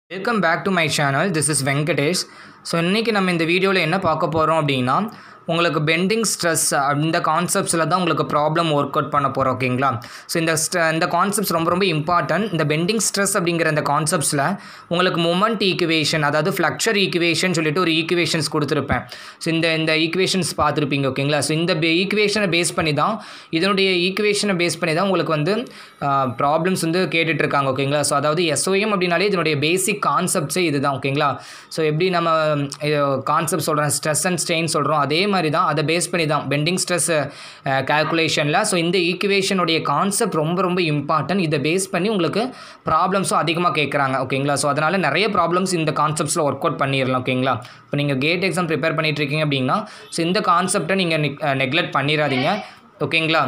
welcome back to my channel this is Venkatesh so இன்றைக்கி நம்ம இந்த வீடியோவில் என்ன பார்க்க போகிறோம் அப்படின்னா உங்களுக்கு பெண்டிங் ஸ்ட்ரெஸ் இந்த கான்செப்ட்ஸில் தான் உங்களுக்கு ப்ராப்ளம் ஒர்க் அவுட் பண்ண போகிறோம் ஓகேங்களா ஸோ இந்த ஸ்ட இந்த கான்செப்ட்ஸ் ரொம்ப ரொம்ப இம்பார்ட்டன்ட் இந்த பெண்டிங் ஸ்ட்ரெஸ் அப்படிங்கிற இந்த கான்செப்ட்ஸில் உங்களுக்கு மொமெண்ட் ஈக்குவேஷன் அதாவது ஃப்ளக்சர் ஈக்குவேஷன் சொல்லிட்டு ஒரு ஈக்குவேஷன்ஸ் கொடுத்துருப்பேன் ஸோ இந்த இந்த ஈக்குவேஷன்ஸ் பார்த்துருப்பீங்க ஓகேங்களா ஸோ இந்த ஈக்குவேஷனை பேஸ் பண்ணி தான் இதனுடைய ஈக்குவேஷனை பேஸ் பண்ணி தான் உங்களுக்கு வந்து ப்ராப்ளம்ஸ் வந்து கேட்டுட்ருக்காங்க ஓகேங்களா ஸோ அதாவது எஸ்ஓஎம் அப்படின்னாலே இதனுடைய பேசிக் கான்செப்ட்ஸே இதுதான் ஓகேங்களா ஸோ எப்படி நம்ம கான்செப்ட் சொல்கிறோம் ஸ்ட்ரெஸ் அண்ட் ஸ்ட்ரெயின் சொல்கிறோம் அதே மாதிரி தான் அதை பேஸ் பண்ணி தான் பெண்டிங் ஸ்ட்ரெஸ் கேல்குலேஷனில் ஸோ இந்த ஈக்குவேஷனுடைய கான்செப்ட் ரொம்ப ரொம்ப இம்பார்ட்டன்ட் இதை பேஸ் பண்ணி உங்களுக்கு ப்ராப்ளம்ஸும் அதிகமாக கேட்குறாங்க ஓகேங்களா ஸோ அதனால் நிறைய ப்ராப்ளம்ஸ் இந்த கான்செப்ட்ஸில் ஒர்க் அவுட் பண்ணிடலாம் ஓகேங்களா இப்போ நீங்கள் கேட் எக்ஸாம் ப்ரிப்பேர் பண்ணிட்டு இருக்கீங்க அப்படின்னா ஸோ இந்த கான்செப்டை நீங்கள் நெக்லெக்ட் பண்ணிடாதீங்க ஓகேங்களா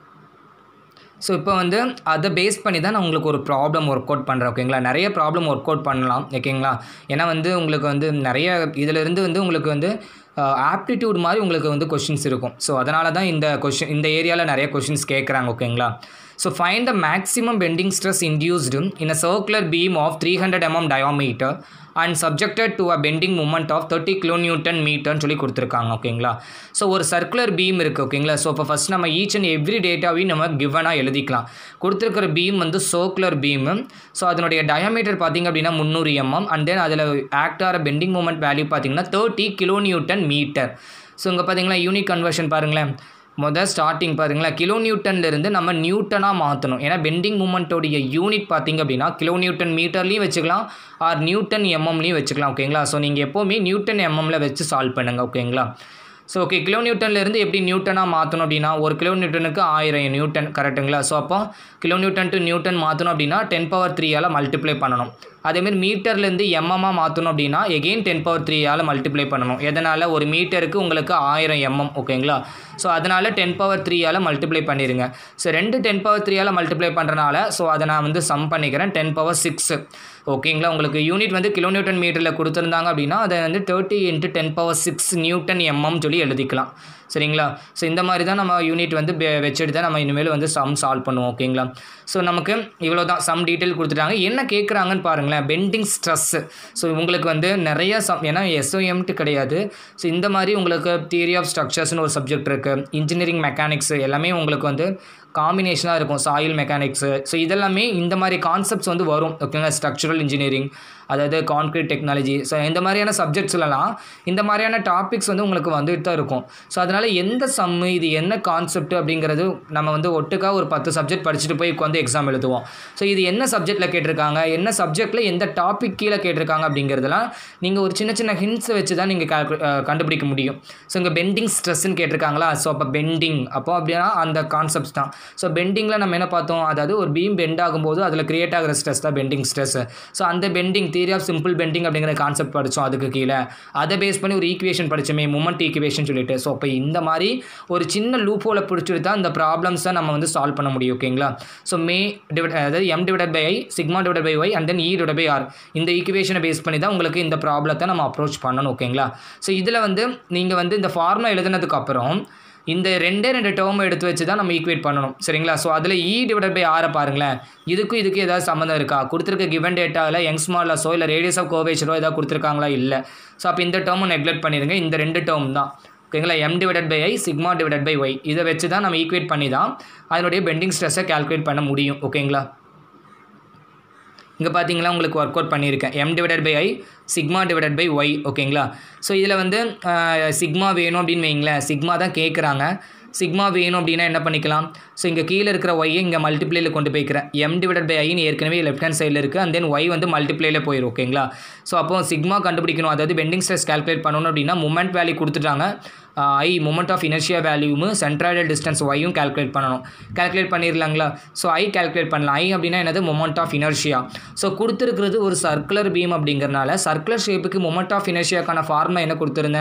ஸோ இப்போ வந்து அதை பேஸ் பண்ணி தான் நான் உங்களுக்கு ஒரு ப்ராப்ளம் ஒர்க் அவுட் பண்ணுறேன் ஓகேங்களா நிறைய ப்ராப்ளம் ஒர்க் அவுட் பண்ணலாம் ஓகேங்களா ஏன்னா வந்து உங்களுக்கு வந்து நிறைய இதிலிருந்து வந்து உங்களுக்கு வந்து ஆப்டிடியூட் மாதிரி உங்களுக்கு வந்து கொஷின்ஸ் இருக்கும் ஸோ அதனால தான் இந்த கொஷின் இந்த ஏரியாவில் நிறைய கொஷின்ஸ் கேட்குறாங்க ஓகேங்களா so find the maximum bending stress induced in a circular beam of three hundred mm diameter and subjected to a bending moment of thirty kilo newton மீட்டர்னு சொல்லி கொடுத்துருக்காங்க ஓகேங்களா ஸோ ஒரு சர்க்குலர் பீம் இருக்குது ஓகேங்களா ஸோ இப்போ ஃபஸ்ட் நம்ம each and every டேட்டாவையும் நம்ம கிவனாக எழுதிக்கலாம் கொடுத்துருக்கிற பீம் வந்து சர்க்குலர் பீமு ஸோ அதனுடைய டயாமீட்டர் பார்த்திங்க அப்படின்னா முந்நூறு எம்எம் அண்ட் தென் அதில் ஆக்ட் ஆகிற பெண்டிங் மூமெண்ட் வேல்யூ பார்த்திங்கன்னா thirty kilo newton meter so இங்கே பார்த்தீங்களா யூனிக் கன்வர்ஷன் பாருங்களேன் முதல் ஸ்டார்டிங் பாருங்களேன் கிலோ நியூட்டன்லேருந்து நம்ம நியூட்டனாக மாற்றணும் ஏன்னா பெண்டிங் மூமெண்ட்டோடைய யூனிட் பார்த்திங்க அப்படின்னா கிலோ நியூட்டன் மீட்டர்லேயும் வச்சுக்கலாம் ஆர் நியூட்டன் எம்எம்லேயும் வச்சுக்கலாம் ஓகேங்களா ஸோ நீங்கள் எப்போவுமே நியூட்டன் எம்எம்மில் வச்சு சால்வ் பண்ணுங்கள் ஓகேங்களா ஸோ ஓகே கிலோ நியூட்டன்லேருந்து எப்படி நியூட்டனாக மாற்றணும் அப்படின்னா ஒரு கிலோ நியூட்டனுக்கு ஆயிரம் நியூட்டன் கரெக்டுங்களா ஸோ அப்போ கிலோ நியூட்டன் டு நியூட்டன் மாற்றணும் அப்படின்னா டென் பவர் த்ரீயால் மல்டிப்ளை பண்ணணும் அதேமாதிரி மீட்டர்லேருந்து எம்எம்மாக மாற்றணும் அப்படின்னா எகெயின் டென் பவர் த்ரீயால் மல்டிப்ளை பண்ணணும் எதனால் ஒரு மீட்டருக்கு உங்களுக்கு ஆயிரம் எம்எம் ஓகேங்களா ஸோ அதனால் டென் பவர் த்ரீயால் மல்டிப்ளை பண்ணிடுங்க ஸோ ரெண்டு டென் பவர் த்ரீயால் மல்டிப்ளை பண்ணுறனால ஸோ அதை நான் வந்து சம் பண்ணிக்கிறேன் டென் பவர் சிக்ஸு ஓகேங்களா உங்களுக்கு யூனிட் வந்து கிலோ நியூட்டன் மீட்டரில் கொடுத்துருந்தாங்க அப்படின்னா அதை வந்து thirty into ten power six newton mm சொல்லி எழுதிக்கலாம் சரிங்களா ஸோ இந்த மாதிரி தான் நம்ம யூனிட் வந்து வச்சுட்டு தான் நம்ம இனிமேல் வந்து சம் சால்வ் பண்ணுவோம் ஓகேங்களா ஸோ நமக்கு இவ்வளோ தான் சம் டீட்டெயில் கொடுத்துட்டாங்க என்ன கேட்குறாங்கன்னு பாருங்களேன் பெண்டிங் ஸ்ட்ரெஸ்ஸு ஸோ உங்களுக்கு வந்து நிறைய சம் ஏன்னா எஸ்ஓஎம்ட்டு கிடையாது ஸோ இந்த மாதிரி உங்களுக்கு தியரி ஆஃப் ஸ்ட்ரக்சர்ஸ்னு ஒரு சப்ஜெக்ட் இருக்குது இன்ஜினியரிங் மெக்கானிக்ஸ் எல்லாமே உங்களுக்கு வந்து காம்பினேஷனாக இருக்கும் சாயில் மெக்கானிக்ஸு ஸோ இதெல்லாமே இந்த மாதிரி கான்செப்ட்ஸ் வந்து வரும் ஓகேங்களா ஸ்ட்ரக்சரல் இன்ஜினியரிங் அதாவது கான்க்ரீட் டெக்னாலஜி ஸோ இந்த மாதிரியான சப்ஜெக்ட்ஸ்லலாம் இந்த மாதிரியான டாபிக்ஸ் வந்து உங்களுக்கு வந்துட்டு தான் இருக்கும் ஸோ அதனால் எந்த சம்மு இது என்ன கான்செப்ட் அப்படிங்கிறது நம்ம வந்து ஒட்டுக்காக ஒரு பத்து சப்ஜெக்ட் படிச்சுட்டு போய் உட்காந்து எக்ஸாம் எழுதுவோம் ஸோ இது என்ன சப்ஜெக்ட்டில் கேட்டிருக்காங்க என்ன சப்ஜெக்ட்டில் எந்த டாபிக் கீழே கேட்டிருக்காங்க அப்படிங்கிறதெல்லாம் நீங்கள் ஒரு சின்ன சின்ன ஹிண்ட்ஸை வச்சு தான் நீங்கள் கால்கு கண்டுபிடிக்க முடியும் ஸோ இங்கே பெண்டிங் ஸ்ட்ரெஸ்ன்னு கேட்டிருக்காங்களா ஸோ அப்போ பெண்டிங் அப்போ அப்படின்னா அந்த கான்செப்ட்ஸ் தான் ஸோ பெண்டிங்கில் நம்ம என்ன பார்த்தோம் அதாவது ஒரு பீம் பெண்ட் ஆகும்போது அதில் கிரியேட் ஆகிற ஸ்ட்ரெஸ் தான் பெண்டிங் ஸ்ட்ரெஸ் ஸோ அந்த bending theory of simple bending அப்படிங்கிற கான்செப்ட் படித்தோம் அதுக்கு கீழே அதை பேஸ் பண்ணி ஒரு ஈக்குவேஷன் படித்தோமே மூமெண்ட் ஈக்குவேஷன் சொல்லிட்டு ஸோ அப்போ இந்த மாதிரி ஒரு சின்ன லூப் ஹோலை பிடிச்சிட்டு தான் இந்த ப்ராப்ளம்ஸை நம்ம வந்து சால்வ் பண்ண முடியும் ஓகேங்களா ஸோ மே டிவைட் அதாவது M divide by I sigma divide by Y and then E divide by R இந்த ஈக்குவேஷனை பேஸ் பண்ணி தான் உங்களுக்கு இந்த ப்ராப்ளத்தை நம்ம அப்ரோச் பண்ணணும் ஓகேங்களா ஸோ இதில் வந்து நீங்கள் வந்து இந்த ஃபார்முலா எழுதுனதுக்கப்புறம் இந்த ரெண்டே ரெண்டு டேர்ம் எடுத்து வச்சு தான் நம்ம ஈக்குவேட் பண்ணணும் சரிங்களா ஸோ அதில் இ டிவைட் பை ஆரை பாருங்களேன் இதுக்கும் இதுக்கு ஏதாவது சம்மந்தம் இருக்கா கொடுத்துருக்க கிவன் டேட்டாவில் யங்ஸ்மார்லஸோ இல்லை ரேடியஸ் ஆஃப் கோவேச்சரோ ஏதாவது கொடுத்துருக்காங்களா இல்லை ஸோ அப்போ இந்த டேர்மும் நெக்லெக்ட் பண்ணிடுங்க இந்த ரெண்டு டேர்ம் தான் ஓகேங்களா M divided by I sigma divided by Y இதை வச்சு தான் நம்ம ஈக்குவேட் பண்ணி தான் அதனுடைய பெண்டிங் ஸ்ட்ரெஸ்ஸை கால்குலேட் பண்ண முடியும் ஓகேங்களா இங்கே பார்த்தீங்களா உங்களுக்கு ஒர்க் அவுட் பண்ணியிருக்கேன் M divided by I sigma divided by Y ஓகேங்களா ஸோ இதில் வந்து சிக்மா வேணும் அப்படின்னு வைங்களேன் சிக்மா தான் கேட்குறாங்க சிக்மா வேணும் அப்படின்னா என்ன பண்ணிக்கலாம் ஸோ இங்கே கீழே இருக்கிற ஒய்யை இங்கே மல்டிப்ளேயில் கொண்டு போய்க்கிறேன் எம் டிவைடட் பை ஐன்னு ஏற்கனவே லெஃப்ட் ஹேண்ட் சைடில் இருக்குது அண்ட் தென் ஒய் வந்து மல்டிப்ளேயில் போயிடும் ஓகேங்களா ஸோ அப்போ சிக்மா கண்டுபிடிக்கணும் அதாவது பெண்டிங் ஸ்ட்ரெஸ் கால்குலேட் பண்ணணும் அப்படின்னா மூமெண்ட் வேல்யூ கொடுத்துட்டாங்க ஐ மூமெண்ட் ஆஃப் இனர்ஷியா வேல்யூவும் சென்ட்ராய்டல் டிஸ்டன்ஸ் ஒய்யும் கால்குலேட் பண்ணணும் கால்குலேட் பண்ணிடலாங்களா ஸோ ஐ கால்குலேட் பண்ணலாம் ஐ அப்படின்னா என்னது மொமெண்ட் ஆஃப் இனர்ஷியா ஸோ கொடுத்துருக்கிறது ஒரு சர்க்குலர் பீம் அப்படிங்கிறனால சர்க்குலர் ஷேப்புக்கு மொமெண்ட் ஆஃப் இனர்ஷியாக்கான ஃபார்முலா என்ன கொடுத்துருந்தேன்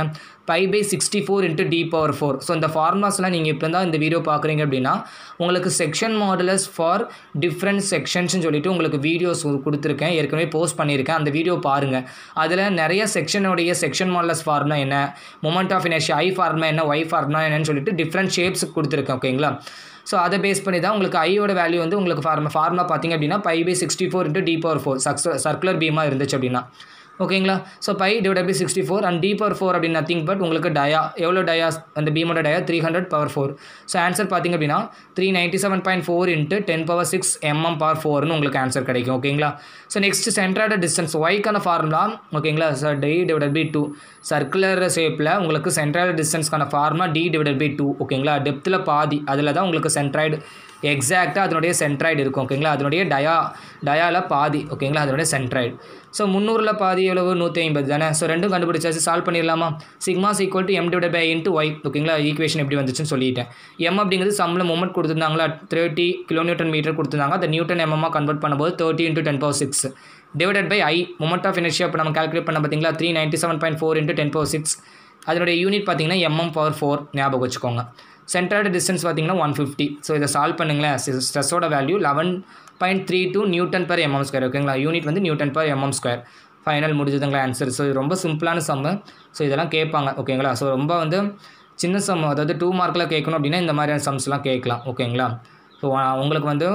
pi by sixty four into D power four so இந்த ஃபார்முலாஸ்லாம் நீங்கள் இப்போ தான் இந்த வீடியோ பார்க்குறீங்க அப்படின்னா உங்களுக்கு செக்ஷன் மாடுலஸ் ஃபார் டிஃப்ரெண்ட் செக்ஷன்ஸ்னு சொல்லிட்டு உங்களுக்கு வீடியோஸ் கொடுத்துருக்கேன் ஏற்கனவே போஸ்ட் பண்ணியிருக்கேன் அந்த வீடியோ பாருங்கள் அதில் நிறைய செக்ஷனுடைய செக்ஷன் மாடலஸ் ஃபார்முலா என்ன moment of inertia I formula என்ன ஒய் ஃபார்முலா என்னன்னு சொல்லிட்டு டிஃப்ரெண்ட் ஷேப்ஸ் கொடுத்துருக்கேன் ஓகேங்களா ஸோ அதை பேஸ் பண்ணி தான் உங்களுக்கு ஐயோட வேல்யூ வந்து உங்களுக்கு ஃபார்ம் ஃபார்முலா பார்த்தீங்க அப்படின்னா pi by sixty four into D power four சக்ஸ் சர்க்குலர் பீமாக இருந்துச்சு அப்படின்னா ஓகேங்களா so pi divide by sixty four and D power four அப்படின்னு நத்திங் பட் உங்களுக்கு டயா எவ்வளோ டயாஸ் அந்த பீமோட dia three hundred power four so answer பார்த்தீங்க அப்படின்னா three ninety seven point four into ten power six mm power ஃபோர்னு உங்களுக்கு ஆன்சர் கிடைக்கும் ஓகேங்களா ஸோ நெக்ஸ்ட் சென்ட்ராய்டு டிஸ்டன்ஸ் ஒய்க்கான ஃபார்முலா ஓகேங்களா so D divide by two circular ஷேப்பில் உங்களுக்கு சென்ட்ராய்டு டிஸ்டன்ஸ்க்கான formula D divide by two ஓகேங்களா டெப்த்தில் பாதி அதில் தான் உங்களுக்கு சென்ட்ராய்டு எக்ஸாக்டாக அதனுடைய சென்ட்ராய்டு இருக்கும் ஓகேங்களா அதனுடைய டயா டயாவில் பாதி ஓகேங்களா அதனுடைய சென்ட்ராய்டு ஸோ முந்நூறில் பாதி எவ்வளவு நூற்றி ஐம்பது தானே ஸோ ரெண்டும் கண்டுபிடிச்சாச்சு சால்வ் பண்ணிடலாமா sigma's equal to M divide by into Y ஓகேங்களா ஈக்குவேஷன் எப்படி வந்துச்சுன்னு சொல்லிட்டேன் எம் அப்படிங்கிறது சம்மில் மூமெண்ட் கொடுத்துருந்தாங்களா தேர்ட்டி கிலோமீட்டர் மீட்டர் கொடுத்துருந்தாங்க அந்த நியூட்டன் எம்எம்மாக கன்வெர்ட் பண்ணும்போது thirty into ten power six divided by I moment of inertia இப்போ நம்ம கால்குலேட் பண்ண பார்த்தீங்களா three ninety seven point four into ten power six அதனுடைய யூனிட் பார்த்தீங்கன்னா எம்எம் பவர் ஃபோர் ஞாபகம் வச்சுக்கோங்க சென்ட்ராய்டு டிஸ்டன்ஸ் பார்த்தீங்கன்னா ஒன் ஃபிஃப்டி ஸோ இதை சால்வ் பண்ணுங்களேன் ஸ்ட்ரெஸ்ஸோட value eleven point three two newton per mm square ஓகேங்களா யூனிட் வந்து newton per mm square final முடிஞ்சதுங்களா ஆன்சர் ஸோ இது ரொம்ப சிம்பிளான சம்மு ஸோ இதெல்லாம் கேட்பாங்க ஓகேங்களா ஸோ ரொம்ப வந்து சின்ன சம் அதாவது டூ மார்க்கில் கேட்கணும் அப்படின்னா இந்த மாதிரியான சம்ஸ்லாம் கேட்கலாம் ஓகேங்களா ஸோ உங்களுக்கு வந்து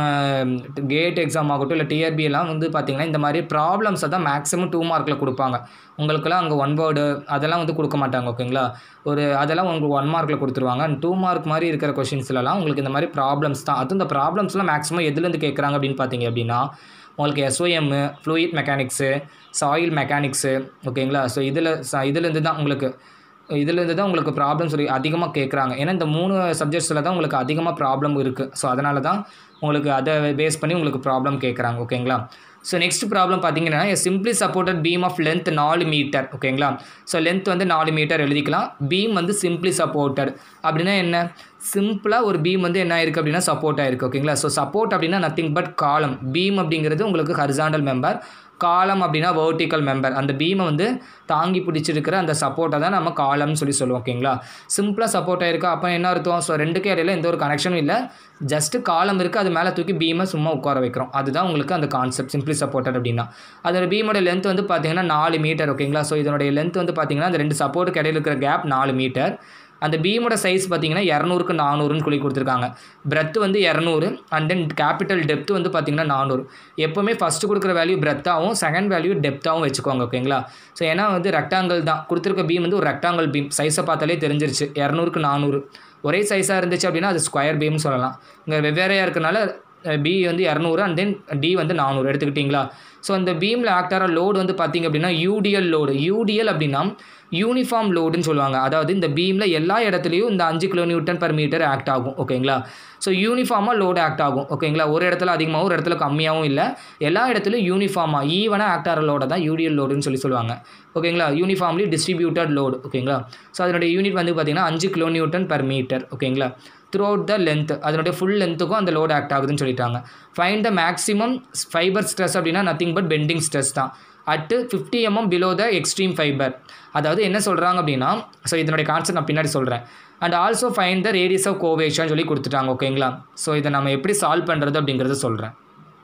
கேட் எக்ஸாம் ஆகட்டும் இல்லை டிஆர்பி எல்லாம் வந்து பார்த்திங்கன்னா இந்த மாதிரி ப்ராப்ளம்ஸை தான் மேக்ஸிமம் டூ மார்க்கில் கொடுப்பாங்க உங்களுக்குலாம் அங்கே ஒன் வேர்டு அதெல்லாம் வந்து கொடுக்க மாட்டாங்க ஓகேங்களா ஒரு அதெல்லாம் உங்களுக்கு ஒன் மார்க்கில் கொடுத்துருவாங்க டூ மார்க் மாதிரி இருக்கிற கொஷின்ஸ்லலாம் உங்களுக்கு இந்த மாதிரி ப்ராப்ளம்ஸ் தான் அதுவும் இந்த ப்ராப்ளம்ஸ்லாம் மேக்ஸிமம் எதுலேருந்து கேட்குறாங்க அப்படின்னு பார்த்தீங்க அப்படின்னா உங்களுக்கு SOM fluid mechanics soil mechanics ஓகேங்களா ஸோ இதில் இதுலேருந்து தான் உங்களுக்கு இதுலேருந்து தான் உங்களுக்கு ப்ராப்ளம் சொல்லி அதிகமாக கேட்குறாங்க ஏன்னா இந்த மூணு சப்ஜெக்ட்ஸில் தான் உங்களுக்கு அதிகமாக ப்ராப்ளம் இருக்குது ஸோ அதனால தான் உங்களுக்கு அதை பேஸ் பண்ணி உங்களுக்கு ப்ராப்ளம் கேட்குறாங்க ஓகேங்களா ஸோ நெக்ஸ்ட் ப்ராப்ளம் பார்த்தீங்கன்னா simply supported beam of length நாலு மீட்டர் ஓகேங்களா ஸோ லென்த் வந்து நாலு மீட்டர் எழுதிக்கலாம் பீம் வந்து சிம்பிளி சப்போர்ட்டட் அப்படின்னா என்ன சிம்பிளாக ஒரு பீம் வந்து என்ன ஆயிருக்கு அப்படின்னா சப்போர்ட் ஆயிருக்கு ஓகேங்களா ஸோ சப்போர்ட் அப்படின்னா நத்திங் பட் காலம் பீம் அப்படிங்கிறது உங்களுக்கு ஹரிசாண்டல் மெம்பர் காலம் அப்படின்னா வேர்ட்டிக்கல் மெம்பர் அந்த பீமை வந்து தாங்கி பிடிச்சிருக்கிற அந்த சப்போர்ட்டை தான் நம்ம காலம்னு சொல்லி சொல்லுவோம் ஓகேங்களா சிம்பிளாக சப்போர்ட் ஆயிருக்கா அப்போ என்ன அர்த்தம் ஸோ ரெண்டுக்கு இடையில எந்த ஒரு கனெக்ஷனும் இல்லை ஜஸ்ட் காலம் இருக்குது அது மேலே தூக்கி பீமை சும்மா உட்கார வைக்கிறோம் அதுதான் உங்களுக்கு அந்த கான்செப்ட் சிம்பிளி சப்போர்ட்டட் அப்படின்னா அதோட பீமோட லென்த் வந்து பார்த்தீங்கன்னா நாலு மீட்டர் ஓகேங்களா ஸோ இதனுடைய லென்த் வந்து பார்த்தீங்கன்னா அந்த ரெண்டு சப்போர்ட்டுக்கு இடையில இருக்கிற கேப் நாலு மீட்டர் அந்த பீமோட சைஸ் பார்த்தீங்கன்னா இரநூறுக்கு நானூறுன்னு சொல்லி கொடுத்துருக்காங்க பிரெத் வந்து இரநூறு அண்ட் தென் கேபிட்டல் டெப்த் வந்து பார்த்தீங்கன்னா நானூறு எப்போவுமே ஃபஸ்ட்டு கொடுக்குற வேல்யூ பிரெத்தாகவும் செகண்ட் வேல்யூ டெப்த்தாகவும் வச்சுக்கோங்க ஓகேங்களா ஸோ ஏன்னா வந்து ரெக்டாங்கிள் தான் கொடுத்துருக்க பீம் வந்து ஒரு ரெக்டாங்கிள் பீம் சைஸை பார்த்தாலே தெரிஞ்சிருச்சு இரநூறுக்கு நானூறு ஒரே சைஸாக இருந்துச்சு அப்படின்னா அது ஸ்கொயர் பீம்னு சொல்லலாம் இங்கே வெவ்வேறையாக இருக்கனால பி வந்து இரநூறு அண்ட் தென் டி வந்து நானூறு எடுத்துக்கிட்டிங்களா ஸோ அந்த பீமில் ஆக்டார லோடு வந்து பார்த்திங்க அப்படின்னா யூடிஎல் லோடு யூடிஎல் அப்படின்னா யூனிஃபார்ம் லோடுன்னு சொல்லுவாங்க அதாவது இந்த பீமில் எல்லா இடத்துலையும் இந்த அஞ்சு kilo newton per meter act ஆகும் ஓகேங்களா ஸோ யூனிஃபார்மாக லோடு ஆக்ட் ஆகும் ஓகேங்களா ஒரு இடத்துல அதிகமாகவும் ஒரு இடத்துல கம்மியாகவும் இல்லை எல்லா இடத்துலையும் யூனிஃபார்மாக ஈவனாக ஆக்ட் ஆகிற லோடை தான் யூடிஎல் லோடுன்னு சொல்லி சொல்லுவாங்க ஓகேங்களா யூனிஃபார்ம்லி டிஸ்ட்ரிபியூட்டட் லோடு ஓகேங்களா ஸோ அதனுடைய யூனிட் வந்து பார்த்திங்கன்னா அஞ்சு கிலோ நியூட்டன் பர் மீட்டர் ஓகேங்களா த்ரூ அவுட் த லென்த் அதனுடைய ஃபுல் லென்த்துக்கும் அந்த லோடு ஆக்ட் ஆகுதுன்னு சொல்லிட்டாங்க fine the maximum fibre stress அப்படின்னா நத்திங் பட் பெண்டிங் ஸ்ட்ரெஸ் தான் at fifty mm below the extreme fibre அதாவது என்ன சொல்கிறாங்க அப்படின்னா ஸோ இதனுடைய கான்செப்ட் நான் பின்னாடி சொல்கிறேன் and also fine the radius of கோவேஷன் சொல்லி கொடுத்துட்டாங்க ஓகேங்களா ஸோ இதை நம்ம எப்படி சால்வ் பண்ணுறது அப்படிங்கிறத சொல்கிறேன்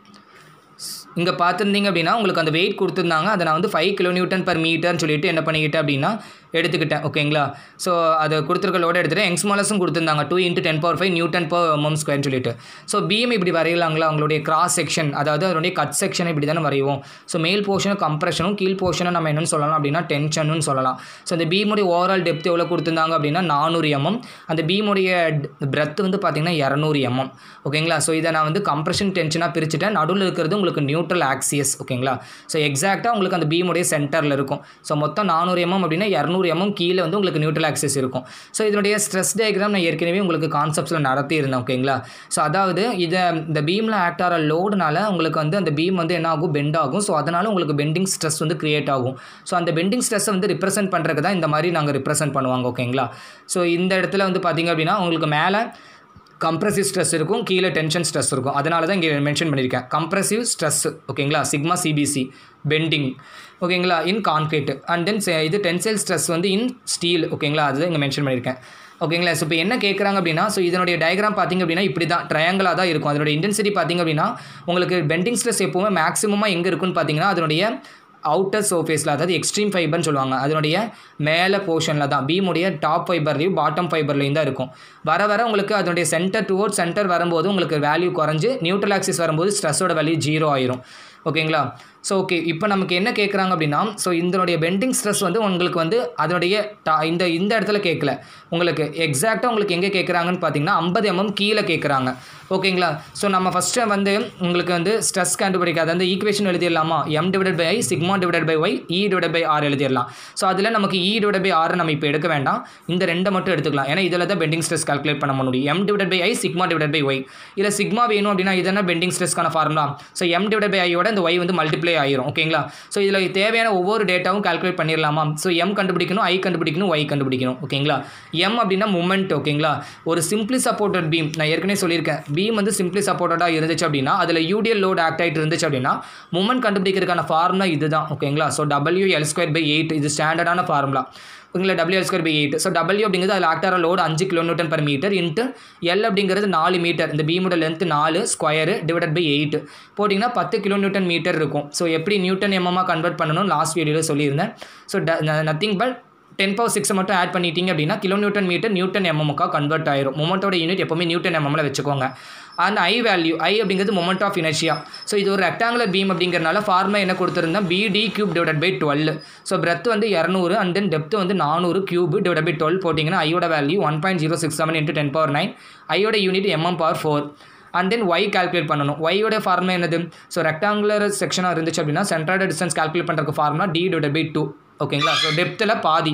இங்கே பார்த்துருந்தீங்க அப்படின்னா உங்களுக்கு அந்த வெயிட் கொடுத்துருந்தாங்க அதை நான் வந்து ஃபைவ் கிலோ நியூட்டன் பர் மீட்டர்னு சொல்லிட்டு என்ன பண்ணிக்கிட்டேன் அப்படின்னா எடுத்துக்கிட்டேன் ஓகேங்களா ஸோ அது கொடுத்துருக்க லோட எடுத்துகிட்டு எங்ஸ்மாலஸும் கொடுத்துருந்தாங்க two into ten power five newton per mm ஸ்கொயர்னு சொல்லிட்டு ஸோ பீம் இப்படி வரையலாங்களா அவங்களுடைய கிராஸ் செக்ஷன் அதாவது அதனுடைய கட் செக்ஷன் இப்படி தானே வரைவோம் ஸோ மேல் போர்ஷனும் கம்ப்ரெஷனும் கீழ் போர்ஷனும் நம்ம என்னென்னு சொல்லலாம் அப்படின்னா டென்ஷனும் சொல்லலாம் ஸோ அந்த பீமுடைய ஓவரால் டெப்த் எவ்வளோ கொடுத்துருந்தாங்க அப்படின்னா நானூறு எம்எம் அந்த பீமுடைய பிரெத் வந்து பார்த்திங்கன்னா இரநூறு எம்எம் ஓகேங்களா ஸோ இதை நான் வந்து கம்ப்ரெஷன் டென்ஷனாக பிரிச்சுட்டேன் நடுவில் இருக்கிறது உங்களுக்கு நியூட்ரல் ஆக்சியஸ் ஓகேங்களா ஸோ எக்ஸாக்டாக உங்களுக்கு அந்த பீமுடைய சென்டரில் இருக்கும் ஸோ மொத்தம் நானூறு எம்எம் அப்படின்னா இரநூறு எம்எம் கீழே வந்து உங்களுக்கு நியூட்ரல் ஆக்சிஸ் இருக்கும் ஸோ இதனுடைய ஸ்ட்ரெஸ் டயக்ராம் நான் ஏற்கனவே உங்களுக்கு கான்செப்ட்ஸில் நடத்தி இருந்தேன் ஓகேங்களா ஸோ அதாவது இதை இந்த பீமில் ஆக்ட் ஆகிற லோடுனால உங்களுக்கு வந்து அந்த பீம் வந்து என்ன ஆகும் பெண்ட் ஆகும் ஸோ அதனால் உங்களுக்கு பெண்டிங் ஸ்ட்ரெஸ் வந்து கிரியேட் ஆகும் ஸோ அந்த பெண்டிங் ஸ்ட்ரெஸ்ஸை வந்து ரிப்ரசென்ட் பண்ணுறதுக்கு தான் இந்த மாதிரி நாங்கள் ரிப்ரசென்ட் பண்ணுவாங்க ஓகேங்களா ஸோ இந்த இடத்துல வந்து பார்த்திங்க அப்படின்னா உங்களுக்கு மேலே கம்ப்ரசிவ் ஸ்ட்ரெஸ் இருக்கும் கீழே டென்ஷன் ஸ்ட்ரெஸ் இருக்கும் அதனால தான் இங்கே மென்ஷன் பண்ணியிருக்கேன் கம்ப்ரசிவ் ஸ்ட்ரெஸ் ஓகேங்களா சிக்மா சிபிசி பெண்டிங் ஓகேங்களா இன் கான்கிரீட் அண்ட் தென் இது டென்சைல் ஸ்ட்ரெஸ் வந்து இன் ஸ்டீல் ஓகேங்களா அது இங்கே மென்ஷன் பண்ணியிருக்கேன் ஓகேங்களா ஸோ இப்போ என்ன கேட்குறாங்க அப்படின்னா ஸோ இதனுடைய டயக்ராம் பார்த்திங்க அப்படின்னா இப்படி தான் ட்ரையாங்கிளாக தான் இருக்கும் அதனுடைய இன்டென்சிட்டி பார்த்திங்க அப்படின்னா உங்களுக்கு பெண்டிங் ஸ்ட்ரெஸ் எப்போவுமே மேக்ஸிமமாக எங்கே இருக்குன்னு பார்த்தீங்கன்னா அதனுடைய அவுட்டர் சர்ஃபேஸில் அதாவது எக்ஸ்ட்ரீம் ஃபைபர்னு சொல்லுவாங்க அதனுடைய மேலே போர்ஷனில் தான் பீமுடைய டாப் ஃபைபர்லையும் பாட்டம் ஃபைபர்லையும் தான் இருக்கும் வர வர உங்களுக்கு அதனுடைய சென்டர் டுவோர்ட் சென்டர் வரும்போது உங்களுக்கு வேல்யூ குறைஞ்சு நியூட்ரல் ஆக்சிஸ் வரும்போது ஸ்ட்ரெஸ்ஸோட வேல்யூ ஜீரோ ஆயிரும் ஓகேங்களா ஸோ ஓகே இப்போ நமக்கு என்ன கேட்குறாங்க அப்படின்னா ஸோ இதனுடைய பெண்டிங் ஸ்ட்ரெஸ் வந்து உங்களுக்கு வந்து அதனுடைய ta- இந்த இந்த இடத்துல கேட்கல உங்களுக்கு எக்ஸாக்டாக உங்களுக்கு எங்கே கேட்குறாங்கன்னு பார்த்தீங்கன்னா ஐம்பது எம்எம் கீழே கேட்குறாங்க ஓகேங்களா ஸோ நம்ம ஃபஸ்ட்டு வந்து உங்களுக்கு வந்து ஸ்ட்ரெஸ் கண்டுபிடிக்காது அந்த ஈக்குவேஷன் எழுதிடலாமா M divided by I sigma divided by Y E divided by R எழுதிடலாம் ஸோ அதில் நமக்கு இ டிவைட் பை ஆர் நம்ம இப்போ எடுக்க வேண்டாம் இந்த ரெண்டை மட்டும் எடுத்துக்கலாம் ஏன்னா இதில் தான் பெண்டிங் ஸ்ட்ரெஸ் கால்குலேட் பண்ண முடியும் M divide by I sigma divide by Y இல்லை சிக்மா வேணும் அப்படின்னா இதெல்லாம் பெண்டிங் ஸ்ட்ரெஸ்க்கான formula so M divide by ஐயோட இந்த ஒய் வந்து மல்டிப்ளை ஆயிரும் ஓகேங்களா ஸோ இதில் தேவையான ஒவ்வொரு டேட்டாவும் கால்குலேட் பண்ணிடலாமா ஸோ எம் கண்டுபிடிக்கணும் ஐ கண்டுபிடிக்கணும் ஒய் கண்டுபிடிக்கணும் ஓகேங்களா எம் அப்படின்னா மூமெண்ட் ஓகேங்களா ஒரு சிம்பிளி சப்போர்ட்டட் பீம் நான் ஏற்கனவே சொல்லியிருக்கேன் பீம் வந்து சிம்பிளி சப்போர்ட்டடாக இருந்துச்சு அப்படின்னா அதில் யூடிஎல் லோட் ஆக்ட் ஆகிட்டு இருந்துச்சு அப்படின்னா மூமெண்ட் கண்டுபிடிக்கிறதுக்கான ஃபார்முலா இதுதான் ஓகேங்களா so W L square by eight இது ஸ்டாண்டர்டான ஃபார்முலா ஓகேங்களா W square by eight so W அப்படிங்கிறது அதில் ஆக்டார லோடு அஞ்சு kilometer per meter into L அப்படிங்கிறது நாலு மீட்டர் இந்த பீமோட லென்த் நாலு ஸ்கொயரு டிவைடட் பை எயிட் போட்டிங்கன்னா பத்து கிலோமீட்டர் மீட்டர் இருக்கும் ஸோ எப்படி நியூட்டன் எம்எம்மாக கன்வெர்ட் பண்ணணும் லாஸ்ட் வீடியோவில் சொல்லியிருந்தேன் so nothing but ten power சிக்ஸை மட்டும் ஆட் பண்ணிட்டீங்க அப்படின்னா kilo newton meter newton எம்எம்முக்காக convert ஆயிரும் மொமெண்ட்டோட யூனிட் எப்பவுமே நியூட்டன் எம்எம்ல வச்சுக்கோங்க அண்ட் ஐ வேல்யூ ஐ அப்படிங்கிறது மொமெண்ட் ஆஃப் இனர்ஷியா ஸோ இது ஒரு ரெக்டாங்குலர் பீம் அப்படிங்கிறனால ஃபார்முலா என்ன கொடுத்துருந்தேன் BD cube divide by twelve so breadth வந்து இரநூறு அண்ட் தென் டெப்த் வந்து நானூறு கியூப் டிவைட் பை டுவெல் போட்டிங்கன்னா ஐயோட value one point zero six seven into ten power nine ஐயோட unit mm power four and then Y calculate பண்ணணும் ஒய்யோட formula என்னது ஸோ ரெக்டாங்குலர் செக்ஷனாக இருந்துச்சு அப்படின்னா சென்ட்ராய்டு டிஸ்டன்ஸ் கால்குலேட் பண்ணுறதுக்கு formula D divide by two ஓகேங்களா ஸோ டெப்த்தில் பாதி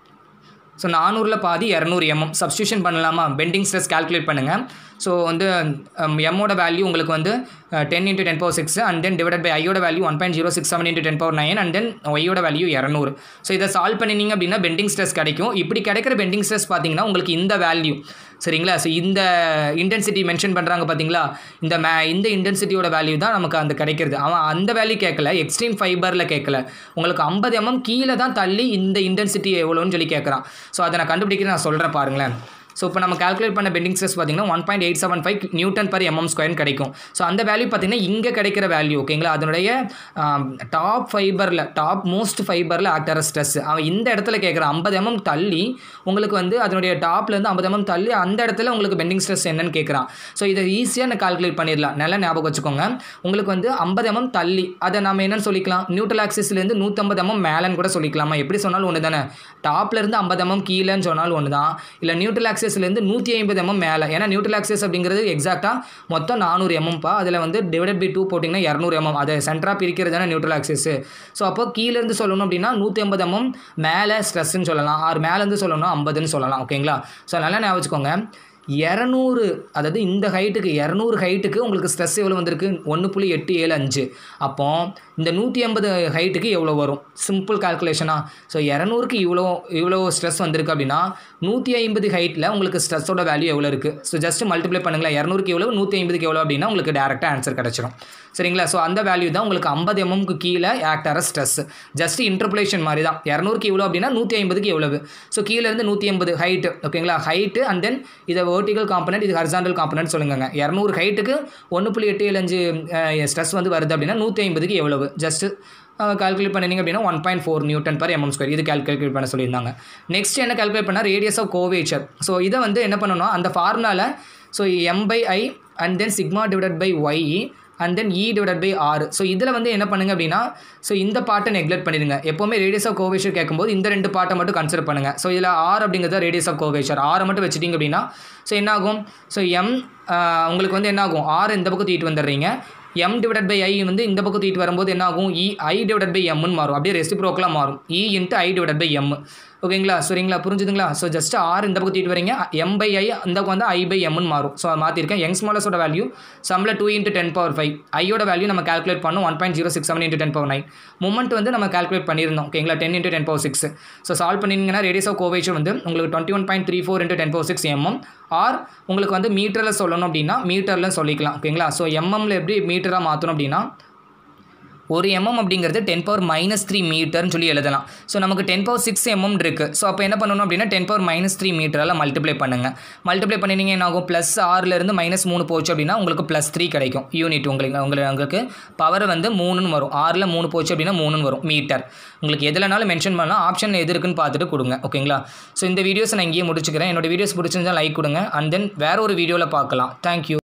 ஸோ நானூறில் பாதி இரநூறு எம்எம் சப்ஸ்டியூஷன் பண்ணலாமா பெண்டிங் ஸ்ட்ரெஸ் கால்குலேட் பண்ணுங்கள் ஸோ வந்து எம்மோட வேல்யூ உங்களுக்கு வந்து ten into ten power six and then divide by ஐயோட value one point zero six seven into ten power nine and then ஒய்யோட வேல்யூ இரநூறு ஸோ இதை சால்வ் பண்ணினீங்க அப்படின்னா பெண்டிங் ஸ்ட்ரெஸ் கிடைக்கும் இப்படி கிடைக்கிற பெண்டிங் ஸ்ட்ரெஸ் பார்த்தீங்கன்னா உங்களுக்கு இந்த வேல்யூ சரிங்களா ஸோ இந்த இன்டென்சிட்டி மென்ஷன் பண்ணுறாங்க பார்த்தீங்களா இந்த மே இந்த இன்டென்சிட்டியோட வேல்யூ தான் நமக்கு அந்த கிடைக்கிறது அவன் அந்த வேல்யூ கேட்கல எக்ஸ்ட்ரீம் ஃபைபரில் கேட்கல உங்களுக்கு ஐம்பது எம்எம் கீழே தான் தள்ளி இந்த இன்டென்சிட்டி எவ்வளோன்னு சொல்லி கேட்குறான் ஸோ அதை நான் கண்டுபிடிக்கிறேன் நான் சொல்கிறேன் பாருங்களேன் ஸோ இப்போ நம்ம கால்குலேட் பண்ண பெண்டிங் ஸ்ட்ரெஸ் பார்த்தீங்கன்னா one point eight seven five newton per mm ஸ்கொயர்னு கிடைக்கும் ஸோ அந்த வேல்யூ பார்த்தீங்கன்னா இங்கே கிடைக்கிற வேல்யூ ஓகேங்களா அதனுடைய டாப் ஃபைபரில் டாப் மோஸ்ட் ஃபைபரில் ஆக்டர் ஸ்ட்ரெஸ் அவன் இந்த இடத்துல கேட்குற ஐம்பது எம்எம் தள்ளி உங்களுக்கு வந்து அதனுடைய டாப்லேருந்து ஐம்பது எம்எம் தள்ளி அந்த இடத்துல உங்களுக்கு பெண்டிங் ஸ்ட்ரெஸ் என்னன்னு கேட்குறான் ஸோ இதை ஈஸியாக நான் கால்குலேட் பண்ணிடலாம் நல்லா ஞாபகம் வச்சுக்கோங்க உங்களுக்கு வந்து ஐம்பது எம்எம் தள்ளி அதை நம்ம என்னன்னு சொல்லிக்கலாம் நியூட்ரல் ஆக்சிஸ்லேருந்து நூற்றம்பது எம்எம் மேலேன்னு கூட சொல்லிக்கலாமா எப்படி சொன்னாலும் ஒன்று தானே டாப்லேருந்து ஐம்பது எம்எம் கீழேன்னு சொன்னாலும் ஒன்று தான் இல்லை நியூட்ரல் ஆக்சஸ்லேருந்து நூற்றி ஐம்பது எம்எம் மேலே ஏன்னா நியூட்ரல் ஆக்சஸ் அப்படிங்கிறது எக்ஸாக்டாக மொத்தம் நானூறு எம்எம்பா அதில் வந்து டிவைடட் பை டூ போட்டிங்கன்னா இரநூறு எம்எம் அதை சென்டராக பிரிக்கிறது தானே நியூட்ரல் ஆக்சஸ் ஸோ அப்போ கீழேருந்து சொல்லணும் அப்படின்னா நூற்றி ஐம்பது எம்எம் மேலே ஸ்ட்ரெஸ்ன்னு சொல்லலாம் ஆறு மேலேருந்து சொல்லணும்னா ஐம்பதுன்னு சொல்லலாம் ஓகேங்களா ஸோ நல்லா ஞாபகம் வச்சுக்கோங்க இரநூறு அதாவது இந்த ஹைட்டுக்கு இரநூறு ஹைட்டுக்கு உங்களுக்கு ஸ்ட்ரெஸ் எவ்வளோ வந்திருக்கு ஒன்று புள்ளி எட்டு ஏழு அஞ்சு அப்போ இந்த நூற்றி ஐம்பது ஹைட்டுக்கு எவ்வளோ வரும் சிம்பிள் கால்குலேஷனா ஸோ இரநூறுக்கு இவ்வளோ இவ்வளோ ஸ்ட்ரெஸ் வந்திருக்கு அப்படின்னா நூற்றி ஐம்பது ஹைட்டில் உங்களுக்கு ஸ்ட்ரெஸ்ஸோட வேல்யூ எவ்வளோ இருக்குது ஸோ ஜஸ்ட் மல்டிப்ளை பண்ணுங்களேன் இரநூறுக்கு எவ்வளோ நூற்றி ஐம்பதுக்கு எவ்வளோ அப்படின்னா உங்களுக்கு டேரெக்டாக ஆன்சர் கிடச்சிரும் சரிங்களா ஸோ அந்த வேல்யூ தான் உங்களுக்கு ஐம்பது எம்எம்க்கு கீழே ஆக்ட் ஆகிற ஸ்ட்ரெஸ் ஜஸ்ட் இன்டர்புலேஷன் மாதிரி தான் இரநூறுக்கு இவ்வளோ அப்படின்னா நூற்றி ஐம்பதுக்கு எவ்வளவு ஸோ கீழேருந்து நூற்றி ஐம்பது ஹைட்டு ஓகேங்களா ஹைட்டு அண்ட் தென் இதை வேர்ட்டிகல் காம்பனண்ட் இது ஹரிசாண்டல் காம்பனண்ட் சொல்லுங்க இரநூறு ஹைட்டுக்கு ஒன்று புள்ளி எட்டு ஏழு அஞ்சு ஸ்ட்ரெஸ் வந்து வருது அப்படின்னா நூற்றி ஐம்பதுக்கு எவ்வளவு ஜஸ்ட்டு கால்குலேட் பண்ணிங்க அப்படின்னா one point four newton per mm square இது கால்குலேட் பண்ண சொல்லியிருந்தாங்க நெக்ஸ்ட் என்ன கால்குலேட் பண்ணால் ரேடியஸ் ஆஃப் கோவேச்சர் ஸோ இதை வந்து என்ன பண்ணணும் அந்த ஃபார்முலாவில் so M by I and then sigma divided by Y and then E divide by R so இதில் வந்து என்ன பண்ணுங்க அப்படின்னா ஸோ இந்த பாட்டை நெக்லெக்ட் பண்ணிடுங்க எப்போவுமே ரேடியஸ் ஆஃப் கோவேஷர் கேட்கும்போது இந்த ரெண்டு பாட்டை மட்டும் கன்சிடர் பண்ணுங்கள் ஸோ இதில் ஆர் அப்படிங்கிறது ரேடியஸ் ஆஃப் கோவேஷர் ஆரை மட்டும் வச்சுட்டிங்க அப்படின்னா ஸோ என்னாகும் ஸோ எம் உங்களுக்கு வந்து என்னாகும் ஆர் இந்த பக்கம் தூக்கிட்டு வந்துடுறீங்க எம் டிவைட் பை ஐ வந்து இந்த பக்கம் தூக்கிட்டு வரும்போது என்ன ஆகும் இ ஐ டிவைட் பை எம்னு மாறும் அப்படியே ரெசிப்ரோக்கலாக மாறும் E into I divide by M ஓகேங்களா சரிங்களா புரிஞ்சுதுங்களா ஸோ ஜஸ்ட் ஆர் இந்த பக்கம் தூக்கிட்டு வரீங்க எம் பை ஐ இந்த பக்கம் வந்து ஐ பை எம்னு மாறும் ஸோ மாற்றிருக்கேன் யங் ஸ்மாலஸோட வேல்யூ சம்மில் two into ten power five ஐயோட வேல்யூ நம்ம கால்குலேட் பண்ணோம் one point zero six seven into ten power nine moment வந்து நம்ம கால்குலேட் பண்ணியிருந்தோம் ஓகேங்களா ten into ten power six so solve பண்ணிங்கன்னா ரேடியஸ் ஆஃப் கோவேஷன் வந்து உங்களுக்கு twenty one point three four into ten power six mm or உங்களுக்கு வந்து மீட்டரில் சொல்லணும் அப்படின்னா மீட்டரில் சொல்லிக்கலாம் ஓகேங்களா ஸோ எம்எம்ல எப்படி மீட்டராக மாற்றணும் அப்படின்னா ஒரு எம்எம் அப்படிங்கிறது டென் பவர் மைனஸ் த்ரீ மீட்டர்னு சொல்லி எழுதலாம் ஸோ நமக்கு டென் பவர் சிக்ஸ் எம்எம் இருக்குது ஸோ அப்போ என்ன பண்ணணும் அப்படின்னா டென் பவர் மைனஸ் த்ரீ மீட்டரால் மல்டிப்ளை பண்ணுங்கள் மல்டிப்ளை பண்ணினீங்க என்ன ஆகும் ப்ளஸ் ஆறுலேருந்து மைனஸ் மூணு போச்சு அப்படின்னா உங்களுக்கு ப்ளஸ் த்ரீ கிடைக்கும் யூனிட் உங்களுக்கு உங்களுக்கு உங்களுக்கு பவர் வந்து மூணுன்னு வரும் ஆறில் மூணு போச்சு அப்படின்னா மூணுன்னு வரும் மீட்டர் உங்களுக்கு எதுலனாலும் மென்ஷன் பண்ணலாம் ஆப்ஷன் எது இருக்குன்னு பார்த்துட்டு கொடுங்க ஓகேங்களா ஸோ இந்த வீடியோஸ் நான் இங்கேயே முடிச்சுக்கிறேன் என்னோட வீடியோஸ் பிடிச்சிருந்தா லைக் கொடுங்க அண்ட் தென் வேற ஒரு வீடியோவில் பார்க்கலாம் தேங்க்யூ